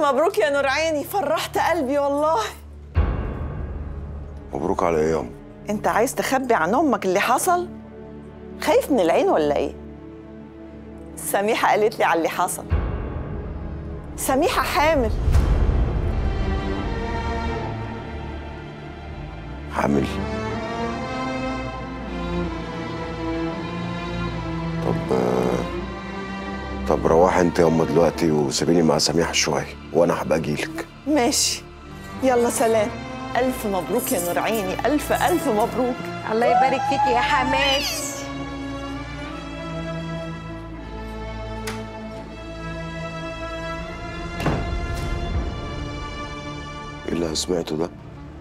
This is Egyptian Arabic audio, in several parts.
مبروك يا نور عيني فرحت قلبي والله مبروك على ايه يا ام انت عايز تخبي عن امك اللي حصل خايف من العين ولا ايه سميحه قالت لي على اللي حصل سميحه حامل حامل طب آه، طب روحي انت يا ام دلوقتي وسيبيني مع سميحه شويه وانا هبقى اجيلك ماشي يلا سلام الف مبروك يا نور عيني الف الف مبروك الله يبارك فيك يا حماتي ايه اللي سمعته ده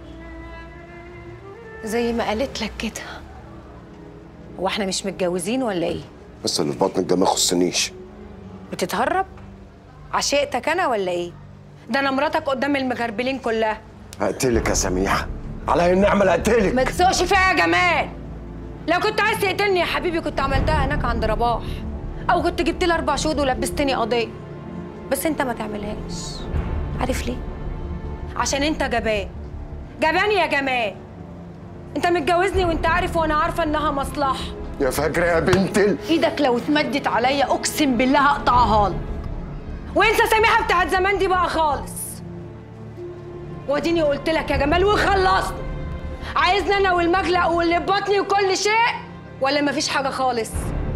زي ما قالت لك كده هو احنا مش متجوزين ولا ايه بس اللي في بطنك ده ما يخصنيش بتتهرب عشقتك انا ولا ايه ده انا مراتك قدام المغربلين كلها هقتلك يا سميحه على النعمه هقتلك ما تسوقش فيها يا جمال لو كنت عايز تقتلني يا حبيبي كنت عملتها هناك عند رباح او كنت جبت لي اربع شهود ولبستني قضيه بس انت ما تعملهاش عارف ليه عشان انت جبان جبان يا جمال انت متجوزني وانت عارف وانا عارفه انها مصلحه يا فاكره يا بنت ال... ايدك لو اتمدت عليا اقسم بالله هقطعها لك وانسى سميحه بتاعت زمان دي بقى خالص واديني قلت لك يا جمال وخلصت عايزني انا والمجلق واللي في بطني وكل شيء ولا مفيش حاجه خالص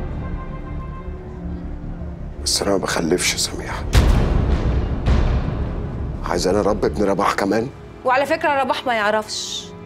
بس انا ما بخلفش يا سميحه عايز انا رب ابن رباح كمان وعلى فكره رباح ما يعرفش